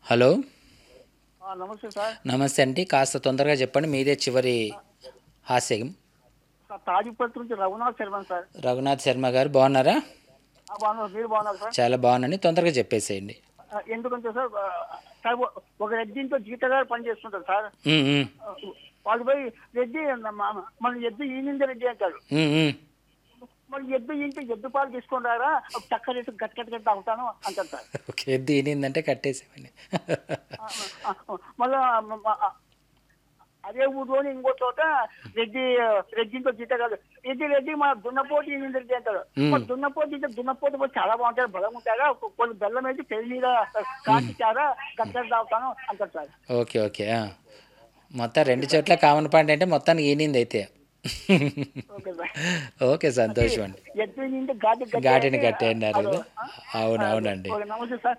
Hello ఆ, నమస్తే sir నమస్తే అండి కాస్త తొందరగా చెప్పండి మీదే చివరి హాస్యం సార్ తాడిపత్రి నుంచి రఘునాథ్ శర్మ సార్ రఘునాథ్ శర్మ గారు బాగున్నారా ఆ, బాగున్నారు మీరు బాగున్నారు సార్ చాలా బాగున్నాను తొందరగా చెప్పేసేయండి ఆ, ఎందుకంటే సార్ ఆ, సార్ ఒ- ఒక రెడ్డితో జీత గారు పనిచేస్తుంటారు సార్ ఉమ్, ఉమ్, ఆ, వాళ్ళు పోయి రెడ్డి మ- మన ఎద్దు ఈనింది రెడ్డి అంటారు ఉమ్, ఉమ్. మరి ఎద్దు ఇంటి ఎద్దు పాలు తీసుకొని రారా చక్కర గట్ గట్ గట్ తాగుతాను అంటారు సార్ ఓకే ఎద్దు ఈనిందంటే కట్టేసేమని ఆ, ఆ, మళ్ళా మ- మ- ఆ, అదే ఊర్లోని ఇంకో చోట రెడ్డి రెడ్డితో జీత కాదు రెడ్డి రెడ్డి మా దున్నపోటు ఈనింది రెడ్డి అంటారు మ్మ్. మరి దున్నపోటు ఇంటే దున్నపోటు పోయి చాలా బాగుంటారు బలం ఉంటారా కొన్ని బెల్లం వేసి పెళ్లి మీద కాచిచ్చారా గట్టలు తాగుతాను అంటారు సార్ ఓకే ఓకే ఆ. మొత్తం రెండు చోట్ల కామన్ పాయింట్ అంటే మొత్తానికి ఈనింది అయితే ఓకే సార్ ఓకే సంతోషం అండి ఎద్దు నింటే ఘాటి ఘాటిని కట్టేయండి ఆ రోజు అవును అవునండి ఓకే, నమస్తే సార్